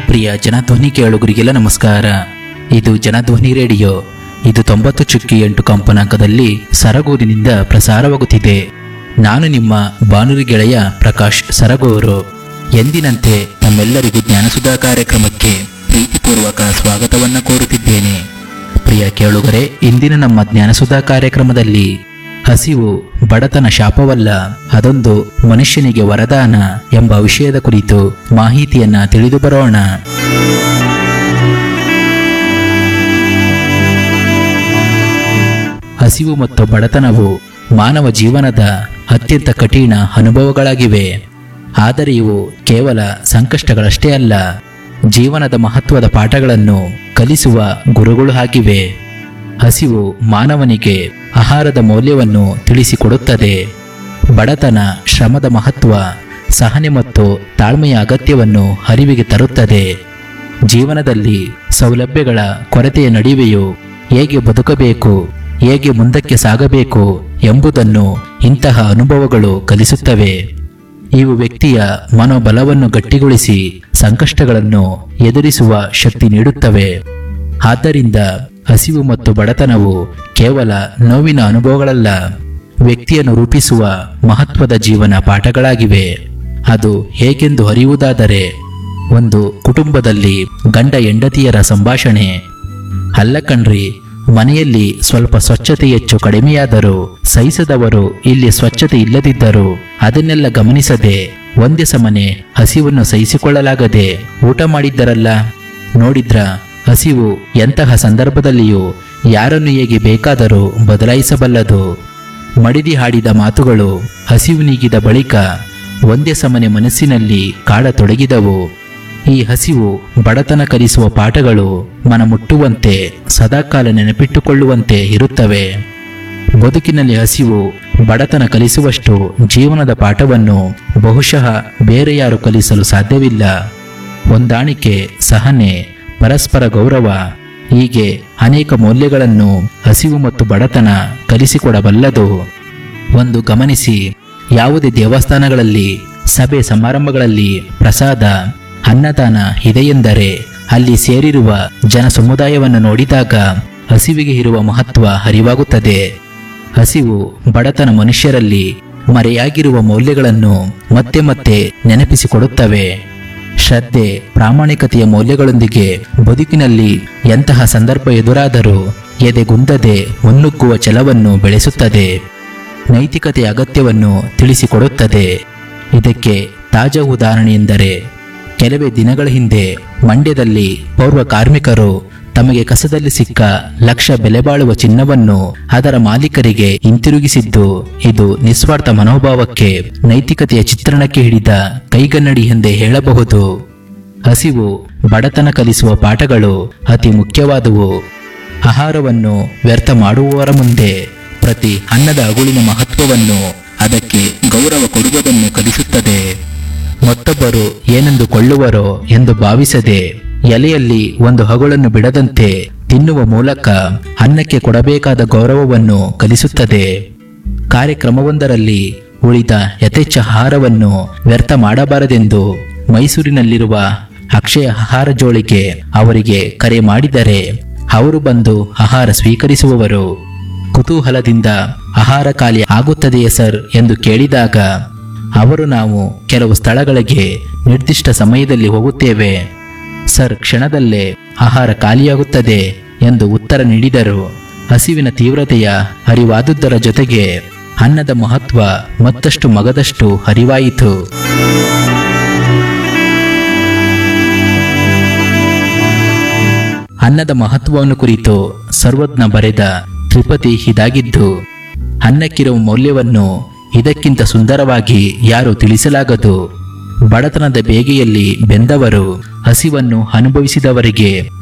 ಪ್ರಿಯ ಜನಧ್ವನಿ ಕೇಳುಗರಿಗೆಲ್ಲ ನಮಸ್ಕಾರ ಇದು ಜನಧ್ವನಿ ರೇಡಿಯೋ ಇದು ತೊಂಬತ್ತು ಚುಕ್ಕಿ ಎಂಟು ಕಂಪನಾಂಕದಲ್ಲಿ ಸರಗೂರಿನಿಂದ ಪ್ರಸಾರವಾಗುತ್ತಿದೆ ನಾನು ನಿಮ್ಮ ಬಾನುಲಿ ಗೆಳೆಯ ಪ್ರಕಾಶ್ ಸರಗೂರು ಎಂದಿನಂತೆ ತಮ್ಮೆಲ್ಲರಿಗೂ ಜ್ಞಾನಸುಧಾ ಕಾರ್ಯಕ್ರಮಕ್ಕೆ ಪ್ರೀತಿಪೂರ್ವಕ ಸ್ವಾಗತವನ್ನು ಕೋರುತ್ತಿದ್ದೇನೆ ಪ್ರಿಯ ಕೇಳುಗರೆ ಇಂದಿನ ನಮ್ಮ ಜ್ಞಾನಸುಧಾ ಕಾರ್ಯಕ್ರಮದಲ್ಲಿ ಹಸಿವು ಬಡತನ ಶಾಪವಲ್ಲ ಅದೊಂದು ಮನುಷ್ಯನಿಗೆ ವರದಾನ ಎಂಬ ವಿಷಯದ ಕುರಿತು ಮಾಹಿತಿಯನ್ನ ತಿಳಿದು ಬರೋಣ ಹಸಿವು ಮತ್ತು ಬಡತನವು ಮಾನವ ಜೀವನದ ಅತ್ಯಂತ ಕಠಿಣ ಅನುಭವಗಳಾಗಿವೆ ಆದರೆ ಇವು ಕೇವಲ ಸಂಕಷ್ಟಗಳಷ್ಟೇ ಅಲ್ಲ ಜೀವನದ ಮಹತ್ವದ ಪಾಠಗಳನ್ನು ಕಲಿಸುವ ಗುರುಗಳು ಆಗಿವೆ ಹಸಿವು ಮಾನವನಿಗೆ ಆಹಾರದ ಮೌಲ್ಯವನ್ನು ತಿಳಿಸಿಕೊಡುತ್ತದೆ ಬಡತನ ಶ್ರಮದ ಮಹತ್ವ ಸಹನೆ ಮತ್ತು ತಾಳ್ಮೆಯ ಅಗತ್ಯವನ್ನು ಅರಿವಿಗೆ ತರುತ್ತದೆ ಜೀವನದಲ್ಲಿ ಸೌಲಭ್ಯಗಳ ಕೊರತೆಯ ನಡುವೆಯೂ ಹೇಗೆ ಬದುಕಬೇಕು ಹೇಗೆ ಮುಂದಕ್ಕೆ ಸಾಗಬೇಕು ಎಂಬುದನ್ನು ಇಂತಹ ಅನುಭವಗಳು ಕಲಿಸುತ್ತವೆ ಇವು ವ್ಯಕ್ತಿಯ ಮನೋಬಲವನ್ನು ಗಟ್ಟಿಗೊಳಿಸಿ ಸಂಕಷ್ಟಗಳನ್ನು ಎದುರಿಸುವ ಶಕ್ತಿ ನೀಡುತ್ತವೆ ಆದ್ದರಿಂದ ಹಸಿವು ಮತ್ತು ಬಡತನವು ಕೇವಲ ನೋವಿನ ಅನುಭವಗಳಲ್ಲ ವ್ಯಕ್ತಿಯನ್ನು ರೂಪಿಸುವ ಮಹತ್ವದ ಜೀವನ ಪಾಠಗಳಾಗಿವೆ ಅದು ಹೇಗೆಂದು ಅರಿಯುವುದಾದರೆ ಒಂದು ಕುಟುಂಬದಲ್ಲಿ ಗಂಡ ಹೆಂಡತಿಯರ ಸಂಭಾಷಣೆ ಅಲ್ಲ ಕಣ್ರಿ ಮನೆಯಲ್ಲಿ ಸ್ವಲ್ಪ ಸ್ವಚ್ಛತೆ ಹೆಚ್ಚು ಕಡಿಮೆಯಾದರೂ ಸಹಿಸದವರು ಇಲ್ಲಿ ಸ್ವಚ್ಛತೆ ಇಲ್ಲದಿದ್ದರು ಅದನ್ನೆಲ್ಲ ಗಮನಿಸದೆ ಒಂದೇ ಸಮನೆ ಹಸಿವನ್ನು ಸಹಿಸಿಕೊಳ್ಳಲಾಗದೆ ಊಟ ಮಾಡಿದ್ದರಲ್ಲ ನೋಡಿದ್ರ ಹಸಿವು ಎಂತಹ ಸಂದರ್ಭದಲ್ಲಿಯೂ ಯಾರನ್ನು ಹೇಗೆ ಬೇಕಾದರೂ ಬದಲಾಯಿಸಬಲ್ಲದು ಮಡಿದಿ ಹಾಡಿದ ಮಾತುಗಳು ಹಸಿವು ನೀಗಿದ ಬಳಿಕ ಒಂದೇ ಸಮನೆ ಮನಸ್ಸಿನಲ್ಲಿ ಕಾಡತೊಡಗಿದವು ಈ ಹಸಿವು ಬಡತನ ಕಲಿಸುವ ಪಾಠಗಳು ಮನ ಮುಟ್ಟುವಂತೆ ಸದಾಕಾಲ ನೆನಪಿಟ್ಟುಕೊಳ್ಳುವಂತೆ ಇರುತ್ತವೆ ಬದುಕಿನಲ್ಲಿ ಹಸಿವು ಬಡತನ ಕಲಿಸುವಷ್ಟು ಜೀವನದ ಪಾಠವನ್ನು ಬಹುಶಃ ಬೇರೆ ಯಾರು ಕಲಿಸಲು ಸಾಧ್ಯವಿಲ್ಲ ಹೊಂದಾಣಿಕೆ ಸಹನೆ ಪರಸ್ಪರ ಗೌರವ ಹೀಗೆ ಅನೇಕ ಮೌಲ್ಯಗಳನ್ನು ಹಸಿವು ಮತ್ತು ಬಡತನ ಕಲಿಸಿಕೊಡಬಲ್ಲದು ಒಂದು ಗಮನಿಸಿ ಯಾವುದೇ ದೇವಸ್ಥಾನಗಳಲ್ಲಿ ಸಭೆ ಸಮಾರಂಭಗಳಲ್ಲಿ ಪ್ರಸಾದ ಅನ್ನದಾನ ಇದೆಯೆಂದರೆ ಅಲ್ಲಿ ಸೇರಿರುವ ಜನ ಸಮುದಾಯವನ್ನು ನೋಡಿದಾಗ ಹಸಿವಿಗೆ ಇರುವ ಮಹತ್ವ ಅರಿವಾಗುತ್ತದೆ ಹಸಿವು ಬಡತನ ಮನುಷ್ಯರಲ್ಲಿ ಮರೆಯಾಗಿರುವ ಮೌಲ್ಯಗಳನ್ನು ಮತ್ತೆ ಮತ್ತೆ ನೆನಪಿಸಿಕೊಡುತ್ತವೆ ಶ್ರದ್ಧೆ ಪ್ರಾಮಾಣಿಕತೆಯ ಮೌಲ್ಯಗಳೊಂದಿಗೆ ಬದುಕಿನಲ್ಲಿ ಎಂತಹ ಸಂದರ್ಭ ಎದುರಾದರೂ ಎದೆಗುಂದದೆ ಮುನ್ನುಗ್ಗುವ ಛಲವನ್ನು ಬೆಳೆಸುತ್ತದೆ ನೈತಿಕತೆಯ ಅಗತ್ಯವನ್ನು ತಿಳಿಸಿಕೊಡುತ್ತದೆ ಇದಕ್ಕೆ ತಾಜಾ ಉದಾಹರಣೆ ಎಂದರೆ ಕೆಲವೇ ದಿನಗಳ ಹಿಂದೆ ಮಂಡ್ಯದಲ್ಲಿ ಪೌರ್ವ ಕಾರ್ಮಿಕರು ತಮಗೆ ಕಸದಲ್ಲಿ ಸಿಕ್ಕ ಲಕ್ಷ ಬೆಲೆ ಬಾಳುವ ಚಿನ್ನವನ್ನು ಅದರ ಮಾಲೀಕರಿಗೆ ಹಿಂತಿರುಗಿಸಿದ್ದು ಇದು ನಿಸ್ವಾರ್ಥ ಮನೋಭಾವಕ್ಕೆ ನೈತಿಕತೆಯ ಚಿತ್ರಣಕ್ಕೆ ಹಿಡಿದ ಕೈಗನ್ನಡಿ ಎಂದೇ ಹೇಳಬಹುದು ಹಸಿವು ಬಡತನ ಕಲಿಸುವ ಪಾಠಗಳು ಅತಿ ಮುಖ್ಯವಾದುವು ಆಹಾರವನ್ನು ವ್ಯರ್ಥ ಮಾಡುವವರ ಮುಂದೆ ಪ್ರತಿ ಅನ್ನದ ಅಗುಳಿನ ಮಹತ್ವವನ್ನು ಅದಕ್ಕೆ ಗೌರವ ಕೊಡುವುದನ್ನು ಕಲಿಸುತ್ತದೆ ಮತ್ತೊಬ್ಬರು ಏನೆಂದು ಕೊಳ್ಳುವರೋ ಎಂದು ಭಾವಿಸದೆ ಎಲೆಯಲ್ಲಿ ಒಂದು ಹಗುಳನ್ನು ಬಿಡದಂತೆ ತಿನ್ನುವ ಮೂಲಕ ಅನ್ನಕ್ಕೆ ಕೊಡಬೇಕಾದ ಗೌರವವನ್ನು ಕಲಿಸುತ್ತದೆ ಕಾರ್ಯಕ್ರಮವೊಂದರಲ್ಲಿ ಉಳಿದ ಯಥೇಚ್ಛ ಆಹಾರವನ್ನು ವ್ಯರ್ಥ ಮಾಡಬಾರದೆಂದು ಮೈಸೂರಿನಲ್ಲಿರುವ ಅಕ್ಷಯ ಆಹಾರ ಜೋಳಿಗೆ ಅವರಿಗೆ ಕರೆ ಮಾಡಿದರೆ ಅವರು ಬಂದು ಆಹಾರ ಸ್ವೀಕರಿಸುವವರು ಕುತೂಹಲದಿಂದ ಆಹಾರ ಖಾಲಿ ಆಗುತ್ತದೆಯೇ ಸರ್ ಎಂದು ಕೇಳಿದಾಗ ಅವರು ನಾವು ಕೆಲವು ಸ್ಥಳಗಳಿಗೆ ನಿರ್ದಿಷ್ಟ ಸಮಯದಲ್ಲಿ ಹೋಗುತ್ತೇವೆ ಸರ್ ಕ್ಷಣದಲ್ಲೇ ಆಹಾರ ಖಾಲಿಯಾಗುತ್ತದೆ ಎಂದು ಉತ್ತರ ನೀಡಿದರು ಹಸಿವಿನ ತೀವ್ರತೆಯ ಅರಿವಾದುದರ ಜೊತೆಗೆ ಅನ್ನದ ಮಹತ್ವ ಮತ್ತಷ್ಟು ಮಗದಷ್ಟು ಅರಿವಾಯಿತು ಅನ್ನದ ಮಹತ್ವವನ್ನು ಕುರಿತು ಸರ್ವಜ್ಞ ಬರೆದ ತ್ರಿಪದಿ ಇದಾಗಿದ್ದು ಅನ್ನಕ್ಕಿರುವ ಮೌಲ್ಯವನ್ನು ಇದಕ್ಕಿಂತ ಸುಂದರವಾಗಿ ಯಾರು ತಿಳಿಸಲಾಗದು ಬಡತನದ ಬೇಗೆಯಲ್ಲಿ ಬೆಂದವರು ಹಸಿವನ್ನು ಅನುಭವಿಸಿದವರಿಗೆ